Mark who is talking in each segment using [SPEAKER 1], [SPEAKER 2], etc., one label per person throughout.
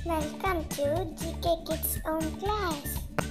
[SPEAKER 1] Welcome to GK Kids Own Class.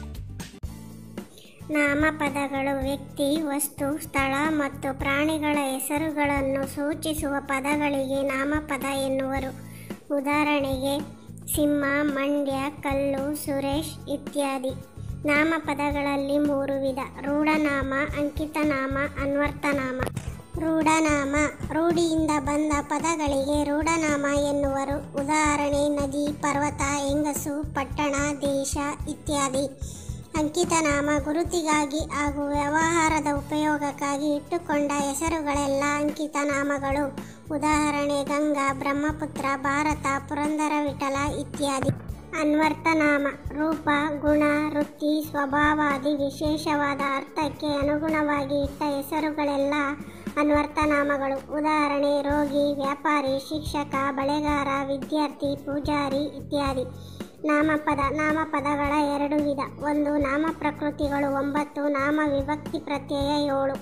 [SPEAKER 1] ನಾಮಪದಗಳು ವ್ಯಕ್ತಿ ವಸ್ತು ಸ್ಥಳ ಮತ್ತು ಪ್ರಾಣಿಗಳ ಹೆಸರುಗಳನ್ನು ಸೂಚಿಸುವ ಪದಗಳಿಗೆ ನಾಮಪದ ಎನ್ನುವರು ಉದಾಹರಣೆಗೆ ಸಿಂಹ ಮಂಡ್ಯ ಕಲ್ಲು ಸುರೇಶ್ ಇತ್ಯಾದಿ ನಾಮಪದಗಳಲ್ಲಿ ಮೂರು ವಿಧ ರೂಢನಾಮ ಅಂಕಿತನಾಮ ಅನ್ವರ್ಥನಾಮ ರೂಢನಾಮ ರೂಢಿಯಿಂದ ಬಂದ ಪದಗಳಿಗೆ ರೂಢನಾಮ ಎನ್ನುವರು ಉದಾಹರಣೆ ನದಿ ಪರ್ವತ ಹೆಂಗಸು ಪಟ್ಟಣ ದೇಶ ಇತ್ಯಾದಿ ಅಂಕಿತನಾಮ ಗುರುತಿಗಾಗಿ ಹಾಗೂ ವ್ಯವಹಾರದ ಉಪಯೋಗಕ್ಕಾಗಿ ಇಟ್ಟುಕೊಂಡ ಹೆಸರುಗಳೆಲ್ಲ ಅಂಕಿತನಾಮಗಳು ಉದಾಹರಣೆ ಗಂಗಾ ಬ್ರಹ್ಮಪುತ್ರ ಭಾರತ ಪುರಂದರ ವಿಠಲ ಇತ್ಯಾದಿ ಅನ್ವರ್ಥನಾಮ ರೂಪ ಗುಣ ವೃತ್ತಿ ಸ್ವಭಾವಾದಿ ವಿಶೇಷವಾದ ಅರ್ಥಕ್ಕೆ ಅನುಗುಣವಾಗಿ ಇಟ್ಟ ಹೆಸರುಗಳೆಲ್ಲ ಅನ್ವರ್ಥನಾಮಗಳು ಉದಾಹರಣೆ ರೋಗಿ ವ್ಯಾಪಾರಿ ಶಿಕ್ಷಕ ಬಳೆಗಾರ ವಿದ್ಯಾರ್ಥಿ ಪೂಜಾರಿ ಇತ್ಯಾದಿ ನಾಮಪದ ನಾಮಪದಗಳ ಎರಡು ವಿಧ ಒಂದು ನಾಮ ಪ್ರಕೃತಿಗಳು ಒಂಬತ್ತು ನಾಮ ವಿಭಕ್ತಿ ಪ್ರತ್ಯಯ ಏಳು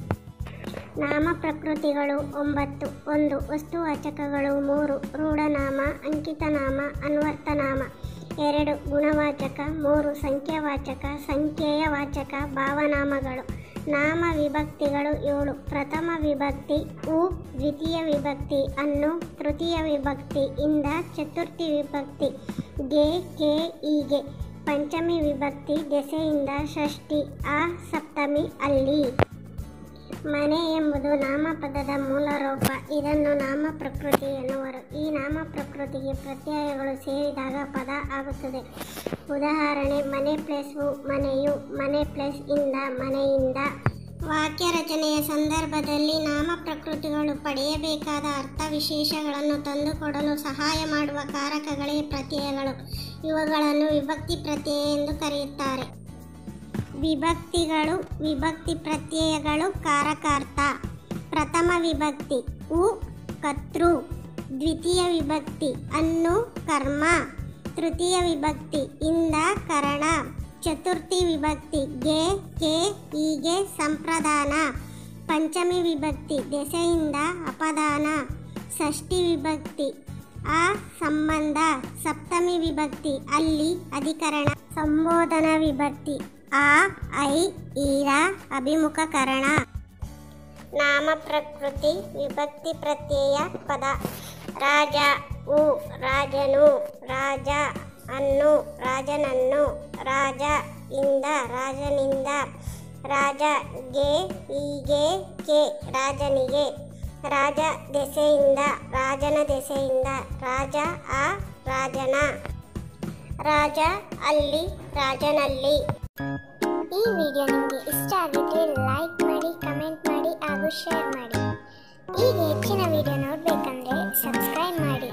[SPEAKER 1] ನಾಮ ಪ್ರಕೃತಿಗಳು ಒಂಬತ್ತು ಒಂದು ವಸ್ತುವಾಚಕಗಳು ಮೂರು ರೂಢನಾಮ ಅಂಕಿತನಾಮ ಅನ್ವರ್ಥನಾಮ ಎರಡು ಗುಣವಾಚಕ ಮೂರು ಸಂಖ್ಯಾವಾಚಕ ಸಂಖ್ಯೆಯ ವಾಚಕ ಭಾವನಾಮಗಳು ನಾಮ ವಿಭಕ್ತಿಗಳು ಏಳು ಪ್ರಥಮ ವಿಭಕ್ತಿ ಉ ದ್ವಿತೀಯ ವಿಭಕ್ತಿ ಅನ್ನು ತೃತೀಯ ವಿಭಕ್ತಿ ಇಂದ ಚತುರ್ಥಿ ವಿಭಕ್ತಿ ಗೆ ಕೆ ಹೀಗೆ ಪಂಚಮಿ ವಿಭಕ್ತಿ ದೆಸೆಯಿಂದ ಷಷ್ಠಿ ಆ ಸಪ್ತಮಿ ಅಲ್ಲಿ ಮನೆ ಎಂಬುದು ನಾಮಪದದ ಮೂಲ ರೂಪ ಇದನ್ನು ನಾಮ ಪ್ರಕೃತಿ ಎನ್ನುವರು ಈ ನಾಮ ಪ್ರಕೃತಿಗೆ ಪ್ರತ್ಯಯಗಳು ಸೇರಿದಾಗ ಪದ ಆಗುತ್ತದೆ ಉದಾಹರಣೆ ಮನೆ ಪ್ಲಸ್ ಉ ಮನೆಯು ಮನೆ ಪ್ಲಸ್ ಇಂದ ಮನೆಯಿಂದ ವಾಕ್ಯ ರಚನೆಯ ಸಂದರ್ಭದಲ್ಲಿ ನಾಮ ಪ್ರಕೃತಿಗಳು ಪಡೆಯಬೇಕಾದ ಅರ್ಥ ವಿಶೇಷಗಳನ್ನು ತಂದುಕೊಡಲು ಸಹಾಯ ಮಾಡುವ ಕಾರಕಗಳೇ ಪ್ರತ್ಯಯಗಳು ಇವುಗಳನ್ನು ವಿಭಕ್ತಿ ಪ್ರತ್ಯಯ ಎಂದು ಕರೆಯುತ್ತಾರೆ ವಿಭಕ್ತಿಗಳು ವಿಭಕ್ತಿ ಪ್ರತ್ಯಯಗಳು ಕಾರಕಾರ್ಥ ಪ್ರಥಮ ವಿಭಕ್ತಿ ಉ ಕರ್ತೃ ದ್ವಿತೀಯ ವಿಭಕ್ತಿ ಅನ್ನು ಕರ್ಮ ತೃತೀಯ ವಿಭಕ್ತಿ ಇಂದ ಕರಣ ಚತುರ್ಥಿ ವಿಭಕ್ತಿ ಗೆ ಕೆ ಹೀಗೆ ಸಂಪ್ರದಾನ ಪಂಚಮಿ ವಿಭಕ್ತಿ ದೆಸೆಯಿಂದ ಅಪದಾನ ಷಷ್ಠಿ ವಿಭಕ್ತಿ ಆ ಸಂಬಂಧ ಸಪ್ತಮಿ ವಿಭಕ್ತಿ ಅಲ್ಲಿ ಅಧಿಕರಣ ಸಂಬೋಧನಾ ವಿಭಕ್ತಿ ಆ ಐ ಈರ ಅಭಿಮುಖಕರಣ ನಾಮ ಪ್ರಕೃತಿ ವಿಭಕ್ತಿ ಪ್ರತ್ಯಯ ಪದ ರಾಜ ಉ ರಾಜನು ರಾಜ ಅನ್ನು ರಾಜನನ್ನು ರಾಜ ಇಂದ ರಾಜನಿಂದ ರಾಜ ಗೆ ಹೀಗೆ ಕೆ ರಾಜನಿಗೆ ರಾಜ ದೆಸೆಯಿಂದ ರಾಜನ ದೆಸೆಯಿಂದ ರಾಜ ಆ ರಾಜನ ರಾಜ ಅಲ್ಲಿ ರಾಜನಲ್ಲಿ ಈ ವಿಡಿಯೋ ನಿಮಗೆ ಇಷ್ಟ ಆಗಿದ್ರೆ ಲೈಕ್ ಮಾಡಿ ಕಮೆಂಟ್ ಮಾಡಿ ಹಾಗೂ ಶೇರ್ ಮಾಡಿ ಈಗ ಹೆಚ್ಚಿನ ವಿಡಿಯೋ ನೋಡಬೇಕಂದ್ರೆ ಸಬ್ಸ್ಕ್ರೈಬ್ ಮಾಡಿ